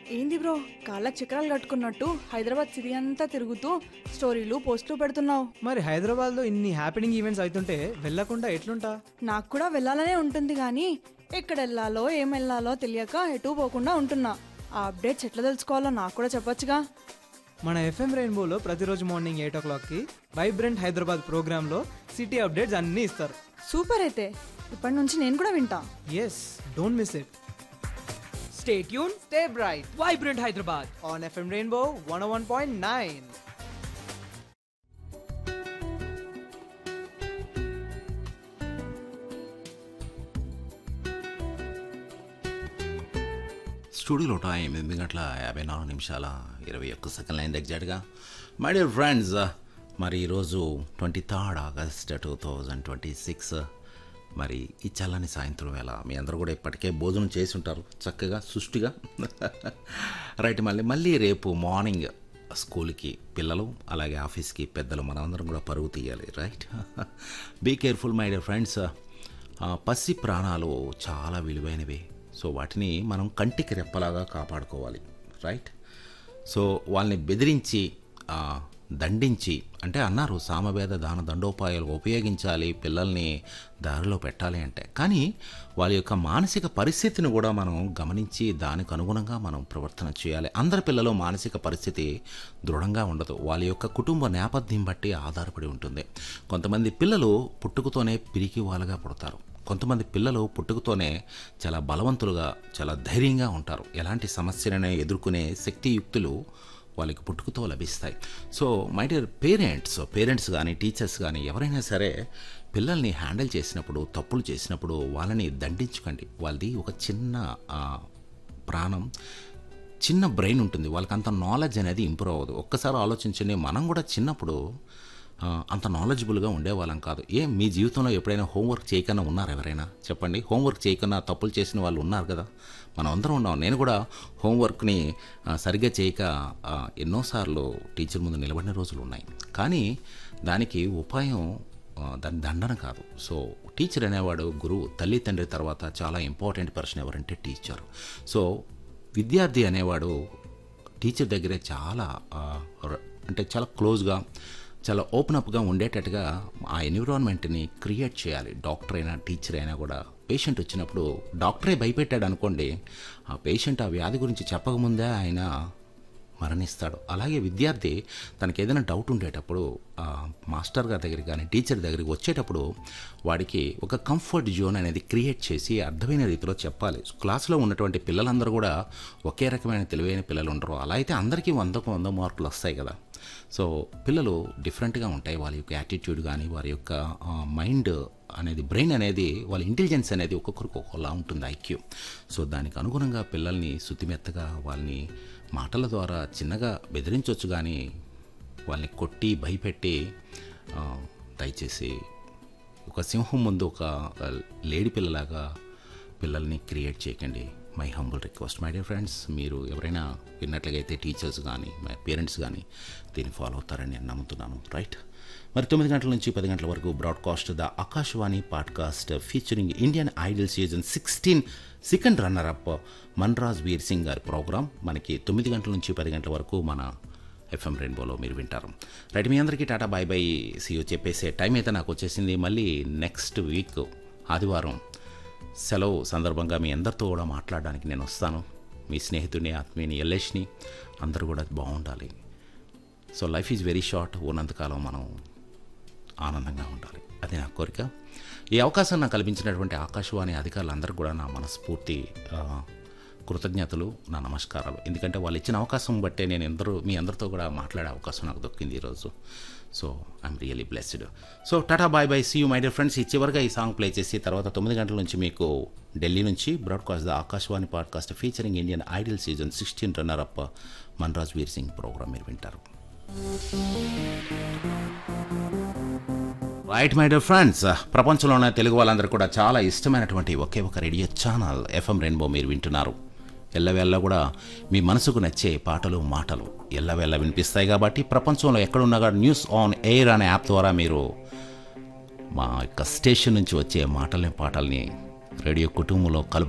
ఏంది బ్రో కాళ్ళకి చక్రాలు కట్టుకున్నట్టు హైదరాబాద్ సిటీ అంతా తిరుగుతూ స్టోరీలు పోస్టులు పెడుతున్నావు మరి హైదరాబాద్లో ఇన్ని హ్యాపెనింగ్ ఈవెంట్స్ అవుతుంటే వెళ్ళకుండా ఎట్లుంటా నాకు కూడా వెళ్ళాలనే ఉంటుంది కానీ ఎక్కడ వెళ్ళాలో ఏం వెళ్ళాలో తెలియక ఎటు పోకుండా ఉంటున్నా ఆ అప్డేట్స్ ఎట్లా తెలుసుకోవాలో నాకు కూడా చెప్పొచ్చుగా మన ఎఫ్ఎం రెయిన్బోలో ప్రతిరోజు మార్నింగ్ ఎయిట్ ఓ క్లాక్కి వైబ్రెంట్ హైదరాబాద్ ప్రోగ్రాంలో సిటీ అప్డేట్స్ అన్నీ ఇస్తారు సూపర్ అయితే ఇప్పటి నుంచి నేను కూడా వింటా yes don't miss it Stay tuned, stay bright Vibrant Hyderabad. On FM rainbow one one point nine స్టూడియోలో టైం ఎనిమిది గంటల యాభై నాలుగు నిమిషాల ఇరవై ఒక్క సెకండ్ అయింది ఎగ్జాక్ట్గా మై డియర్ ఫ్రెండ్స్ మరి ఈరోజు twenty third August two thousand twenty six మరి ఈ చల్లని సాయంత్రం వేళ మీ అందరూ కూడా ఇప్పటికే భోజనం చేసి ఉంటారు చక్కగా సుష్టిగా రైట్ మళ్ళీ మళ్ళీ రేపు మార్నింగ్ స్కూల్కి పిల్లలు అలాగే ఆఫీస్కి పెద్దలు మనమందరం కూడా పరుగు తీయాలి right be careful my dear friends పసి ప్రాణాలు చాలా విలువైనవి సో వాటిని మనం కంటికి రెప్పలాగా కాపాడుకోవాలి రైట్ సో వాళ్ళని బెదిరించి ఆ, దండించి అంటే అన్నారు సామవేద దాన దండోపాయాలు ఉపయోగించాలి పిల్లల్ని దారిలో పెట్టాలి అంటే కానీ వాళ్ళ యొక్క మానసిక పరిస్థితిని కూడా మనం గమనించి దానికి అనుగుణంగా మనం ప్రవర్తన చేయాలి అందరి పిల్లలు మానసిక పరిస్థితి దృఢంగా ఉండదు వాళ్ళ యొక్క కుటుంబ నేపథ్యం బట్టి ఆధారపడి ఉంటుంది కొంతమంది పిల్లలు పుట్టుకతోనే పిరికి వాళ్ళగా పుడతారు కొంతమంది పిల్లలు పుట్టుకతోనే చాలా బలవంతులుగా చాలా ధైర్యంగా ఉంటారు ఎలాంటి సమస్యలనే ఎదుర్కొనే శక్తియుక్తులు వాళ్ళకి పుట్టుకతో లభిస్తాయి so my dear parents parents కానీ టీచర్స్ కానీ ఎవరైనా సరే పిల్లల్ని హ్యాండిల్ చేసినప్పుడు తప్పులు చేసినప్పుడు వాళ్ళని దండించకండి వాళ్ళది ఒక చిన్న ఆ, ప్రాణం చిన్న బ్రెయిన్ ఉంటుంది వాళ్ళకి అంత నాలెడ్జ్ అనేది ఇంప్రూవ్ అవ్వదు ఒక్కసారి ఆలోచించండి మనం కూడా చిన్నప్పుడు ఆ, అంత నాలెడ్జబుల్గా ఉండేవాళ్ళం కాదు ఏ మీ జీవితంలో ఎప్పుడైనా హోంవర్క్ చేయకన్నా ఉన్నారు ఎవరైనా చెప్పండి హోంవర్క్ చేయకన్నా తప్పులు చేసిన వాళ్ళు ఉన్నారు కదా మనం అందరం ఉన్నాం నేను కూడా హోంవర్క్ని ఆ, సరిగ్గా చేయక ఆ, ఎన్నోసార్లు టీచర్ ముందు నిలబడిన రోజులు ఉన్నాయి కానీ దానికి ఉపాయం ఆ, దాని దండన కాదు సో టీచర్ అనేవాడు గురువు తల్లి తండ్రి తర్వాత చాలా ఇంపార్టెంట్ పర్సన్ ఎవరంటే టీచర్ సో విద్యార్థి అనేవాడు టీచర్ దగ్గరే చాలా ఆ, ర- అంటే చాలా క్లోజ్గా చాలా ఓపెన్ అప్గా ఉండేటట్టుగా ఆ ఎన్విరాన్మెంట్ని క్రియేట్ చేయాలి డాక్టర్ అయినా టీచర్ అయినా కూడా పేషెంట్ వచ్చినప్పుడు డాక్టరే భయపెట్టాడు అనుకోండి ఆ పేషెంట్ ఆ వ్యాధి గురించి చెప్పకముందే ఆయన మరణిస్తాడు అలాగే విద్యార్థి తనకి ఏదైనా డౌట్ ఉండేటప్పుడు ఆ, మాస్టర్ గారి దగ్గరికి కానీ టీచర్ దగ్గరికి వచ్చేటప్పుడు వాడికి ఒక కంఫర్ట్ జోన్ అనేది క్రియేట్ చేసి అర్థమైన రీతిలో చెప్పాలి క్లాస్లో ఉన్నటువంటి పిల్లలందరూ కూడా ఒకే రకమైన తెలివైన పిల్లలు ఉండరు అలా అయితే అందరికీ వందకు వంద మార్కులు వస్తాయి కదా సో పిల్లలు డిఫరెంట్గా ఉంటాయి వాళ్ళ యొక్క యాటిట్యూడ్ కానీ వారి యొక్క మైండ్ అనేది బ్రెయిన్ అనేది వాళ్ళ ఇంటెలిజెన్స్ అనేది ఒక్కొక్కరికి ఒక్కొక్కలా ఉంటుంది ఐక్యూ సో దానికి అనుగుణంగా పిల్లల్ని శుతిమెత్తగా వాళ్ళని మాటల ద్వారా చిన్నగా బెదిరించవచ్చు కానీ వాళ్ళని కొట్టి భయపెట్టి ఆ, దయచేసి ఒక సింహం ముందు ఒక ఆ, లేడి పిల్లలాగా పిల్లల్ని క్రియేట్ చేయకండి my humble request my dear friends మీరు ఎవరైనా విన్నట్లయితే టీచర్స్ కానీ మై పేరెంట్స్ కానీ దీన్ని ఫాలో అవుతారని నేను నమ్ముతున్నాను రైట్ మరి తొమ్మిది గంటల నుంచి పది గంటల వరకు broadcast the Akashvani podcast featuring Indian Idol season sixteen second runner up Manraj Veer Singh గారి ప్రోగ్రామ్ మనకి తొమ్మిది గంటల నుంచి పది గంటల వరకు మన ఎఫ్ఎం రెయిన్బోలో మీరు వింటారు రైట్ మీ అందరికీ టాటా బాయ్ బై సీఓ చెప్పేసే టైం అయితే నాకు వచ్చేసింది మళ్ళీ నెక్స్ట్ వీక్ ఆదివారం సెలవు సందర్భంగా మీ అందరితో కూడా మాట్లాడడానికి నేను వస్తాను మీ స్నేహితుడిని ఆత్మీయుని ఎల్లేష్ని అందరూ కూడా బాగుండాలి so life is very short ఉన్నంతకాలం మనం ఆనందంగా ఉండాలి అది నా కోరిక ఈ అవకాశం నాకు కల్పించినటువంటి ఆకాశవాణి అధికారులందరూ కూడా నా మనస్ఫూర్తి ఆ, కృతజ్ఞతలు నా నమస్కారాలు ఎందుకంటే వాళ్ళు ఇచ్చిన అవకాశం బట్టే నేను ఎందరూ మీ అందరితో కూడా మాట్లాడే అవకాశం నాకు దొక్కింది ఈరోజు so I'm really blessed so tata bye bye see you my dear friends ఈ చివరిగా ఈ సాంగ్ ప్లే చేసి తర్వాత తొమ్మిది గంటల నుంచి మీకు ఢిల్లీ నుంచి broadcast the Akashvani podcast featuring Indian Idol season sixteen runner up Manraj Veer Singh program మీరు వింటారు రైట్ మై డియర్ ఫ్రెండ్స్ ప్రపంచంలోనే తెలుగు వాళ్ళందరూ కూడా చాలా ఇష్టమైనటువంటి ఒకే ఒక రేడియో ఛానల్ ఎఫ్ఎం రెయిన్బో మీరు వింటున్నారు ఎల్లవేళ్ళ కూడా మీ మనసుకు నచ్చే పాటలు మాటలు ఎల్లవేళ్ళ వినిపిస్తాయి కాబట్టి ప్రపంచంలో ఎక్కడున్నా కూడా న్యూస్ ఆన్ ఎయిర్ అనే యాప్ ద్వారా మీరు మా యొక్క స్టేషన్ నుంచి వచ్చే మాటల్ని పాటల్ని రేడియో కుటుంబంలో కలుపు